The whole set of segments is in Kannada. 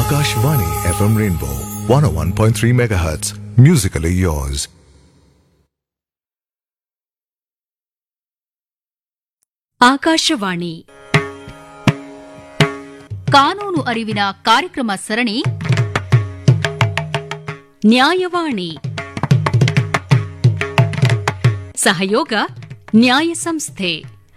Akashvani FM Rainbow 101.3 MHz. Musically yours. Akashvani ಕಾನೂನು ಅರಿವಿನ ಕಾರ್ಯಕ್ರಮ ಸರಣಿ ನ್ಯಾಯವಾಣಿ ಸಹಯೋಗ ನ್ಯಾಯ ಸಂಸ್ಥೆ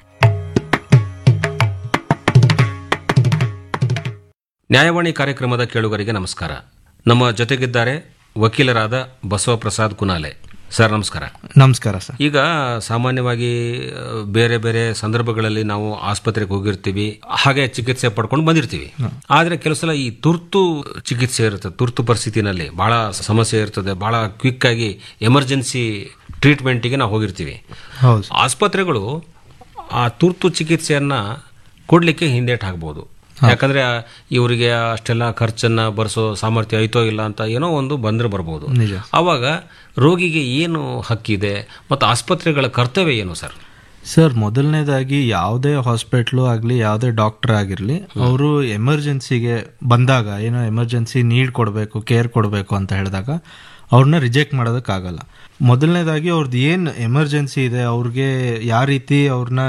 ನ್ಯಾಯವಾಣಿ ಕಾರ್ಯಕ್ರಮದ ಕೇಳುಗರಿಗೆ ನಮಸ್ಕಾರ ನಮ್ಮ ಜೊತೆಗಿದ್ದಾರೆ ವಕೀಲರಾದ ಬಸವಪ್ರಸಾದ್ ಕುನಾಲೆ ಸರ್ ನಮಸ್ಕಾರ ನಮಸ್ಕಾರ ಸರ್ ಈಗ ಸಾಮಾನ್ಯವಾಗಿ ಆ, ಬೇರೆ ಬೇರೆ ಸಂದರ್ಭಗಳಲ್ಲಿ ನಾವು ಆಸ್ಪತ್ರೆಗೆ ಹೋಗಿರ್ತೀವಿ ಹಾಗೆ ಚಿಕಿತ್ಸೆ ಪಡ್ಕೊಂಡು ಬಂದಿರ್ತೀವಿ ಆದ್ರೆ ಕೆಲವು ಸಲ ಈ ತುರ್ತು ಚಿಕಿತ್ಸೆ ಇರುತ್ತೆ ತುರ್ತು ಪರಿಸ್ಥಿತಿನಲ್ಲಿ ಬಹಳ ಸಮಸ್ಯೆ ಇರ್ತದೆ ಬಹಳ ಕ್ವಿಕ್ ಆಗಿ ಎಮರ್ಜೆನ್ಸಿ ಟ್ರೀಟ್ಮೆಂಟಿಗೆ ನಾವು ಹೋಗಿರ್ತೀವಿ ಹೌದು ಸರ್. ಆಸ್ಪತ್ರೆಗಳು ಆ ತುರ್ತು ಚಿಕಿತ್ಸೆಯನ್ನ ಕೊಡ್ಲಿಕ್ಕೆ ಹಿಂದೇಟ್ ಹಾಕ್ಬೋದು ಯಾಕಂದ್ರೆ ಆ, ಇವರಿಗೆ ಅಷ್ಟೆಲ್ಲ ಖರ್ಚನ್ನ ಭರಿಸೋ ಸಾಮರ್ಥ್ಯ ಐತೋ ಇಲ್ಲ ಅಂತ ಏನೋ ಒಂದು ಬಂದ್ರೆ ಬರ್ಬೋದು ನಿಜ. ಅವಾಗ ರೋಗಿಗೆ ಏನು ಹಕ್ಕಿದೆ ಮತ್ತು ಆಸ್ಪತ್ರೆಗಳ ಕರ್ತವ್ಯ ಏನು ಸರ್ ಸರ್ ಮೊದಲನೇದಾಗಿ ಯಾವುದೇ ಹಾಸ್ಪಿಟ್ಲು ಆಗಲಿ ಯಾವುದೇ ಡಾಕ್ಟರ್ ಆಗಿರಲಿ ಅವರು ಎಮರ್ಜೆನ್ಸಿಗೆ ಬಂದಾಗ ಏನೋ ಎಮರ್ಜೆನ್ಸಿ ನೀಡ್ ಕೊಡಬೇಕು ಕೇರ್ ಕೊಡಬೇಕು ಅಂತ ಹೇಳಿದಾಗ ಅವ್ರನ್ನ ರಿಜೆಕ್ಟ್ ಮಾಡೋದಕ್ಕಾಗಲ್ಲ ಮೊದಲನೇದಾಗಿ ಅವ್ರದ್ದು ಏನು ಎಮರ್ಜೆನ್ಸಿ ಇದೆ ಅವ್ರಿಗೆ ಯಾವ ರೀತಿ ಅವ್ರನ್ನ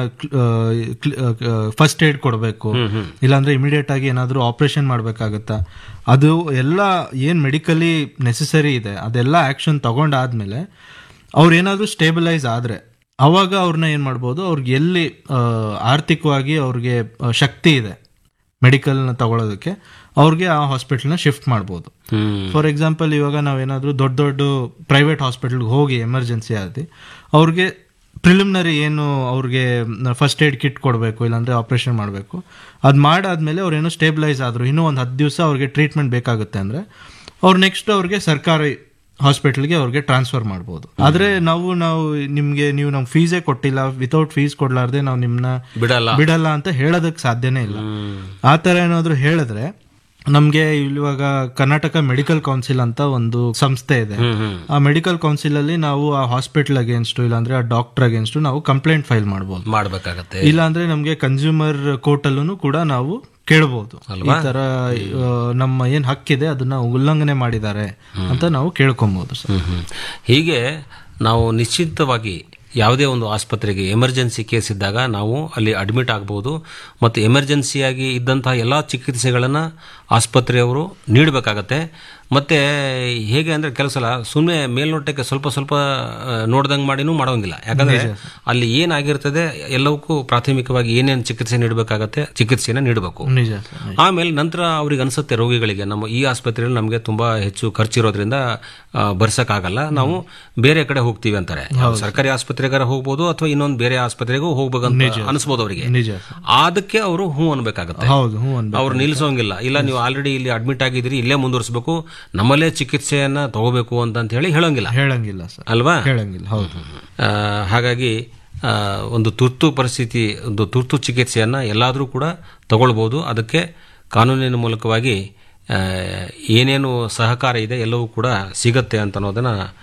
ಫಸ್ಟ್ ಏಡ್ ಕೊಡಬೇಕು ಇಲ್ಲಾಂದ್ರೆ ಇಮಿಡಿಯೇಟ್ ಆಗಿ ಏನಾದರೂ ಆಪರೇಷನ್ ಮಾಡಬೇಕಾಗತ್ತಾ ಅದು ಎಲ್ಲ ಏನು ಮೆಡಿಕಲಿ ನೆಸಸರಿ ಇದೆ ಅದೆಲ್ಲ ಆ್ಯಕ್ಷನ್ ತಗೊಂಡಾದ್ಮೇಲೆ ಅವ್ರು ಏನಾದರೂ ಸ್ಟೇಬಿಲೈಸ್ ಆದರೆ ಅವಾಗ ಅವ್ರನ್ನ ಏನು ಮಾಡ್ಬೋದು ಅವ್ರಿಗೆ ಎಲ್ಲಿ ಆ, ಆರ್ಥಿಕವಾಗಿ ಅವ್ರಿಗೆ ಆ, ಶಕ್ತಿ ಇದೆ ಮೆಡಿಕಲ್ನ ತಗೊಳ್ಳೋದಕ್ಕೆ ಅವ್ರಿಗೆ ಆ ಹಾಸ್ಪಿಟಲ್ನ ಶಿಫ್ಟ್ ಮಾಡ್ಬೋದು ಫಾರ್ ಎಕ್ಸಾಂಪಲ್ ಇವಾಗ ನಾವೇನಾದರೂ ದೊಡ್ಡ ದೊಡ್ಡ ಪ್ರೈವೇಟ್ ಹಾಸ್ಪಿಟಲ್ಗೆ ಹೋಗಿ ಎಮರ್ಜೆನ್ಸಿ ಆದಿ ಅವ್ರಿಗೆ ಪ್ರಿಲಿಮಿನರಿ ಏನು ಅವ್ರಿಗೆ ಫಸ್ಟ್ ಏಡ್ ಕಿಟ್ ಕೊಡಬೇಕು ಇಲ್ಲಾಂದ್ರೆ ಆಪರೇಷನ್ ಮಾಡಬೇಕು ಅದು ಮಾಡಾದ್ಮೇಲೆ ಅವ್ರು ಏನೋ ಸ್ಟೇಬಿಲೈಸ್ ಆದರು ಇನ್ನೂ ಒಂದು ಹತ್ತು ದಿವಸ ಅವ್ರಿಗೆ ಟ್ರೀಟ್ಮೆಂಟ್ ಬೇಕಾಗುತ್ತೆ ಅಂದರೆ ಅವ್ರು ನೆಕ್ಸ್ಟ್ ಅವ್ರಿಗೆ ಸರ್ಕಾರಿ ಹಾಸ್ಪಿಟಲ್ಗೆ ಅವ್ರಿಗೆ ಟ್ರಾನ್ಸ್ಫರ್ ಮಾಡ್ಬೋದು ಆದ್ರೆ ನಾವು ನಾವು ನಿಮ್ಗೆ ನೀವು ನಮ್ ಫೀಸೇ ಕೊಟ್ಟಿಲ್ಲ ವಿತೌಟ್ ಫೀಸ್ ಕೊಡ್ಲಾರ್ದೆ ನಾವು ನಿಮ್ನ ಬಿಡಲ್ಲ ಬಿಡಲ್ಲ ಅಂತ ಹೇಳೋದಕ್ಕೆ ಸಾಧ್ಯನೇ ಇಲ್ಲ ಆ ತರ ಏನಾದ್ರು ಹೇಳಿದ್ರೆ ನಮ್ಗೆ ಇವಾಗ ಕರ್ನಾಟಕ ಮೆಡಿಕಲ್ ಕೌನ್ಸಿಲ್ ಅಂತ ಒಂದು ಸಂಸ್ಥೆ ಇದೆ ಆ ಮೆಡಿಕಲ್ ಕೌನ್ಸಿಲ್ ಅಲ್ಲಿ ನಾವು ಆ ಹಾಸ್ಪಿಟಲ್ ಅಗೇನ್ಸ್ಟ್ ಇಲ್ಲಾಂದ್ರೆ ಆ ಡಾಕ್ಟರ್ ಅಗೇನ್ಸ್ಟ್ ನಾವು ಕಂಪ್ಲೇಂಟ್ ಫೈಲ್ ಮಾಡ್ಬೋದು ಮಾಡ್ಬೇಕಾಗತ್ತೆ ಇಲ್ಲಾಂದ್ರೆ ನಮ್ಗೆ ಕನ್ಸ್ಯೂಮರ್ ಕೋರ್ಟ್ ಅಲ್ಲೂ ಕೂಡ ನಾವು ಕೇಳಬಹುದು ಈ ತರ ಆ, ನಮ್ಮ ಏನ್ ಹಕ್ಕಿದೆ ಅದನ್ನ ಉಲ್ಲಂಘನೆ ಮಾಡಿದ್ದಾರೆ ಅಂತ ನಾವು ಕೇಳ್ಕೊಬಹುದು ಸರ್ ಹ್ಮ್, ಹ್ಮ್. ಹೀಗೆ ನಾವು ನಿಶ್ಚಿತವಾಗಿ ಯಾವುದೇ ಒಂದು ಆಸ್ಪತ್ರೆಗೆ ಎಮರ್ಜೆನ್ಸಿ ಕೇಸ್ ಇದ್ದಾಗ ನಾವು ಅಲ್ಲಿ ಅಡ್ಮಿಟ್ ಆಗಬಹುದು ಮತ್ತು ಎಮರ್ಜೆನ್ಸಿಯಾಗಿ ಇದ್ದಂತಹ ಎಲ್ಲ ಚಿಕಿತ್ಸೆಗಳನ್ನು ಆಸ್ಪತ್ರೆಯವರು ನೀಡಬೇಕಾಗತ್ತೆ ಮತ್ತೆ ಹೇಗೆ ಅಂದ್ರೆ ಕೆಲವು ಸಲ ಸುಮ್ಮನೆ ಮೇಲ್ನೋಟಕ್ಕೆ ಸ್ವಲ್ಪ ಸ್ವಲ್ಪ ನೋಡ್ದಂಗೆ ಮಾಡಿನೂ ಮಾಡೋಂಗಿಲ್ಲ ಯಾಕಂದ್ರೆ ಅಲ್ಲಿ ಏನಾಗಿರ್ತದೆ ಎಲ್ಲವಕ್ಕೂ ಪ್ರಾಥಮಿಕವಾಗಿ ಏನೇನು ಚಿಕಿತ್ಸೆ ನೀಡಬೇಕಾಗತ್ತೆ ಚಿಕಿತ್ಸೆನ ನೀಡಬೇಕು ನಿಜ ಸರ್ ನಿಜ. ಆಮೇಲೆ ನಂತರ ಅವ್ರಿಗೆ ಅನ್ಸುತ್ತೆ ರೋಗಿಗಳಿಗೆ ನಮ್ಮ ಈ ಆಸ್ಪತ್ರೆಯಲ್ಲಿ ನಮಗೆ ತುಂಬಾ ಹೆಚ್ಚು ಖರ್ಚಿರೋದ್ರಿಂದ ಆ, ಬರ್ಸಕ್ಕಾಗಲ್ಲ ನಾವು ಬೇರೆ ಕಡೆ ಹೋಗ್ತೀವಿ ಅಂತಾರೆ ಯಾವ ಸರ್ಕಾರಿ ಆಸ್ಪತ್ರೆಗಾರ ಹೋಗ್ಬೋದು ಅಥವಾ ಇನ್ನೊಂದು ಬೇರೆ ಆಸ್ಪತ್ರೆಗೂ ಹೋಗ್ಬೇಕಂತ ಅನಿಸ್ಬೋದು ಅವರಿಗೆ ನಿಜ ಸರ್. ಅದಕ್ಕೆ ಅವರು ಹ್ಞೂ ಅನ್ಬೇಕಾಗತ್ತೆ ಹೌದು ಹ್ಞೂ ಅನ್ಬೇಕು ಅವ್ರು ನಿಲ್ಲಿಸೋಂಗಿಲ್ಲ ಇಲ್ಲ ನೀವು ಆಲ್ರೆಡಿ ಇಲ್ಲಿ ಅಡ್ಮಿಟ್ ಆಗಿದ್ದೀರಿ ಇಲ್ಲೇ ಮುಂದುವರಿಸಬೇಕು ನಮ್ಮಲ್ಲೇ ಚಿಕಿತ್ಸೆಯನ್ನ ತಗೋಬೇಕು ಅಂತ ಅಂತ ಹೇಳಿ ಹೇಳೋಂಗಿಲ್ಲ ಹೇಳಂಗಿಲ್ಲ ಸರ್ ಅಲ್ವಾ ಹೇಳಂಗಿಲ್ಲ ಹೌದು ಆ, ಹಾಗಾಗಿ ಆ, ಒಂದು ತುರ್ತು ಪರಿಸ್ಥಿತಿ ಒಂದು ತುರ್ತು ಚಿಕಿತ್ಸೆಯನ್ನು ಎಲ್ಲಾದರೂ ಕೂಡ ತಗೊಳ್ಬೋದು ಅದಕ್ಕೆ ಕಾನೂನಿನ ಮೂಲಕವಾಗಿ ಆ, ಏನೇನು ಸಹಕಾರ ಇದೆ ಎಲ್ಲವೂ ಕೂಡ ಸಿಗತ್ತೆ ಅಂತ ಅನ್ನೋದನ್ನ